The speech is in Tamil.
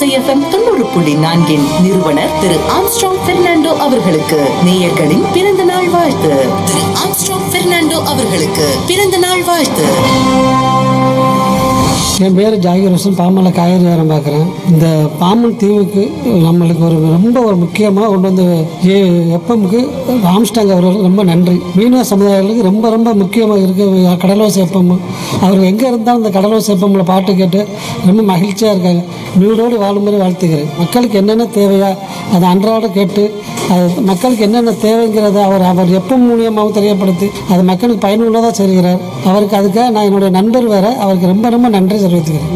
ஓசைஎஃப்எம் தொண்ணூறு புள்ளி நான்கின் நிறுவனர் திரு ஆம்ஸ்ட்ராங் பெர்னாண்டோ அவர்களுக்கு நேயர்களின் பிறந்த நாள் வாழ்த்து திரு ஆம்ஸ்ட்ராங் பெர்னாண்டோ அவர்களுக்கு பிறந்த நாள் வாழ்த்து என் பேர் ஜாகிர் ஹுசன் பாமல காய்கறி வேலை பார்க்குறேன் இந்த பாம்பன் தீவுக்கு நம்மளுக்கு ஒரு ரொம்ப ஒரு முக்கியமாக கொண்டு வந்து ஏ எஃப்எம்க்கு ஆம்ஸ்டாங் அவர்களுக்கு ரொம்ப நன்றி மீனவ சமுதாயங்களுக்கு ரொம்ப ரொம்ப முக்கியமாக இருக்க கடலோசை எஃப்எம் அவர் எங்கே இருந்தாலும் இந்த கடலோசை எஃப்எம்மில் பாட்டு கேட்டு ரொம்ப மகிழ்ச்சியாக இருக்காங்க நீடோடு வாழும்படி வாழ்த்துக்கிறேன் மக்களுக்கு என்னென்ன தேவையா அதை அன்றாட கேட்டு அது மக்களுக்கு என்னென்ன தேவைங்கிறத அவர் அவர் எப்போ மூலியமாகவும் தெரியப்படுத்தி அது மக்களுக்கு பயனுள்ளதாக செய்கிறார் அவருக்கு அதுக்காக நான் என்னுடைய நண்பர் வேற அவருக்கு ரொம்ப ரொம்ப நன்றி தெரிவித்துக்கிறேன்